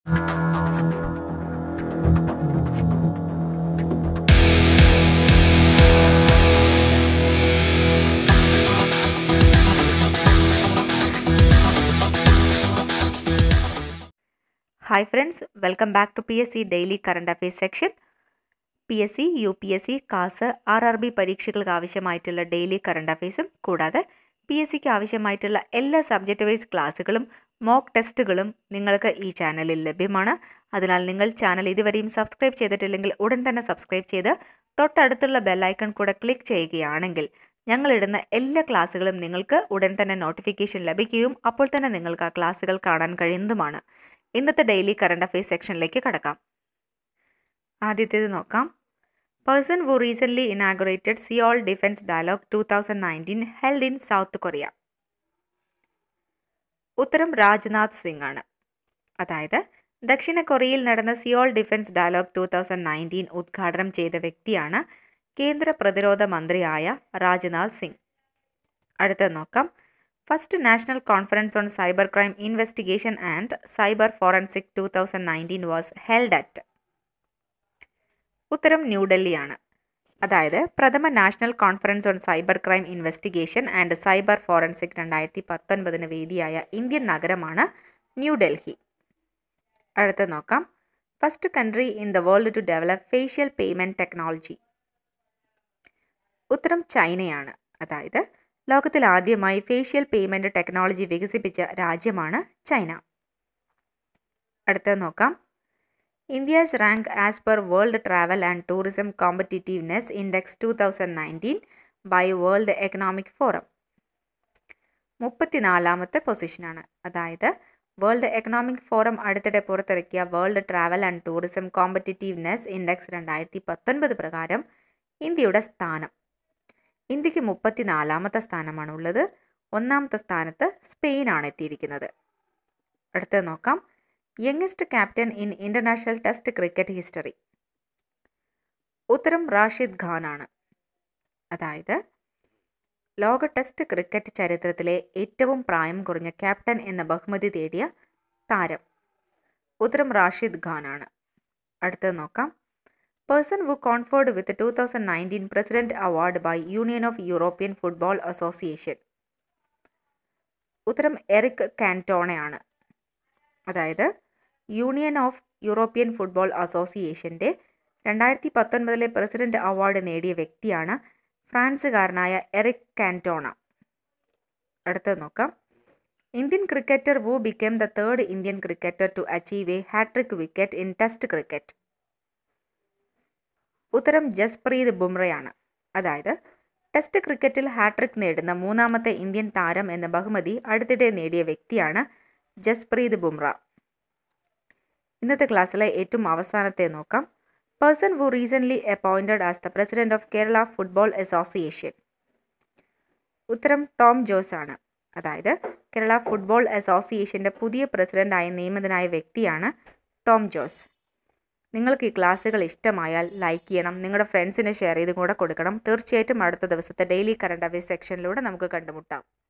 hi friends welcome back to P S C daily current affairs section P S C U P S C KAS R R B പരീക്ഷകൾക്ക് ആവശ്യമായിട്ടുള്ള daily current അഫയേഴ്സും കൂടാതെ P S സിക്ക് ആവശ്യമായിട്ടുള്ള എല്ലാ subject vice ക്ലാസ്സുകളും mock ടെസ്റ്റുകളും നിങ്ങൾക്ക് ഈ ചാനലിൽ ലഭ്യമാണ് അതിനാൽ നിങ്ങൾ ചാനൽ ഇതുവരെയും സബ്സ്ക്രൈബ് ചെയ്തിട്ടില്ലെങ്കിൽ ഉടൻ തന്നെ സബ്സ്ക്രൈബ് ചെയ്ത് തൊട്ടടുത്തുള്ള ബെല്ലൈക്കൺ കൂടെ ക്ലിക്ക് ചെയ്യുകയാണെങ്കിൽ ഞങ്ങളിടുന്ന എല്ലാ ക്ലാസ്സുകളും നിങ്ങൾക്ക് ഉടൻ തന്നെ നോട്ടിഫിക്കേഷൻ ലഭിക്കുകയും അപ്പോൾ തന്നെ നിങ്ങൾക്ക് ആ ക്ലാസ്സുകൾ കാണാൻ കഴിയുന്നതുമാണ് ഇന്നത്തെ ഡെയിലി കറണ്ട് അഫയേഴ്സ് സെക്ഷനിലേക്ക് കടക്കാം ആദ്യത്തേത് നോക്കാം person who recently inaugurated Seoul defence dialogue two thousand nineteen held in South Korea ഉത്തരം രാജ്നാഥ് സിംഗ് ആണ് അതായത് ദക്ഷിണ കൊറിയയിൽ നടന്ന Seoul defence dialogue two thousand nineteen ഉദ്ഘാടനം ചെയ്ത വ്യക്തിയാണ് കേന്ദ്ര പ്രതിരോധ മന്ത്രിയായ രാജ്നാഥ് സിംഗ് അടുത്തത് നോക്കാം first national conference on cyber crime investigation and cyber forensic two thousand nineteen was held at ഉത്തരം ന്യൂഡൽഹിയാണ് അതായത് പ്രഥമ national conference on cyber crime investigation and cyber forensic രണ്ടായിരത്തി പത്തൊൻപതിന് വേദിയായ ഇന്ത്യൻ നഗരമാണ് ന്യൂഡൽഹി അടുത്ത നോക്കാം first country in the world to develop facial payment technology ഉത്തരം ചൈനയാണ് അതായത് ലോകത്തിൽ ആദ്യമായി ഫേഷ്യൽ പേയ്മെൻറ്റ് ടെക്നോളജി വികസിപ്പിച്ച രാജ്യമാണ് ചൈന അടുത്തത് നോക്കാം India's rank as per world travel and tourism competitiveness index two thousand nineteen by world economic forum മുപ്പത്തിനാലാമത്തെ പൊസിഷനാണ് അതായത് വേൾഡ് എക്കണോമിക് ഫോറം അടുത്തിടെ പുറത്തിറക്കിയ world travel and tourism competitiveness index രണ്ടായിരത്തി പത്തൊൻപത് പ്രകാരം ഇന്ത്യയുടെ സ്ഥാനം ഇന്ത്യക്ക് മുപ്പത്തിനാലാമത്തെ സ്ഥാനമാണ് ഉള്ളത് ഒന്നാമത്തെ സ്ഥാനത്ത് സ്പെയിനാണ് എത്തിയിരിക്കുന്നത് അടുത്തത് നോക്കാം youngest captain in international test cricket history ഉത്തരം റാഷിദ് ഖാൻ ആണ് അതായത് ലോക ടെസ്റ്റ് ക്രിക്കറ്റ് ചരിത്രത്തിലെ ഏറ്റവും പ്രായം കുറഞ്ഞ ക്യാപ്റ്റൻ എന്ന ബഹുമതി നേടിയ താരം ഉത്തരം റാഷിദ് ഖാൻ ആണ് അടുത്തത് നോക്കാം person who conferred with two thousand nineteen president award by union of European football association ഉത്തരം എറിക് കാൻറ്റോണയാണ് അതായത് യൂണിയൻ ഓഫ് യൂറോപ്യൻ ഫുട്ബോൾ അസോസിയേഷൻ്റെ രണ്ടായിരത്തി പത്തൊൻപതിലെ പ്രസിഡന്റ് അവാർഡ് നേടിയ വ്യക്തിയാണ് ഫ്രാൻസുകാരനായ എറിക് കാൻറ്റോണ അടുത്തത് നോക്കാം Indian cricketer who become the third Indian cricketer to achieve a hat trick wicket in test cricket ഉത്തരം ജസ്പ്രീത് ബുംറയാണ് അതായത് ടെസ്റ്റ് ക്രിക്കറ്റിൽ ഹാട്രിക് നേടുന്ന മൂന്നാമത്തെ ഇന്ത്യൻ താരം എന്ന ബഹുമതി അടുത്തിടെ നേടിയ വ്യക്തിയാണ് ജസ്പ്രീത് ബുംറ ഇന്നത്തെ ക്ലാസ്സിലെ ഏറ്റവും അവസാനത്തെ നോക്കാം person who recently appointed as the president of Kerala football association ഉത്തരം ടോം ജോസ് ആണ് അതായത് കേരള ഫുട്ബോൾ അസോസിയേഷൻ്റെ പുതിയ പ്രസിഡൻ്റായി നിയമിതനായ വ്യക്തിയാണ് ടോം ജോസ് നിങ്ങൾക്ക് ഈ ക്ലാസ്സുകൾ ഇഷ്ടമായാൽ ലൈക്ക് ചെയ്യണം നിങ്ങളുടെ ഫ്രണ്ട്സിന് ഷെയർ ചെയ്തും കൂടെ കൊടുക്കണം തീർച്ചയായിട്ടും അടുത്ത ദിവസത്തെ ഡെയിലി കറണ്ട് അഫയേഴ്സ് സെക്ഷനിലൂടെ നമുക്ക് കണ്ടുമുട്ടാം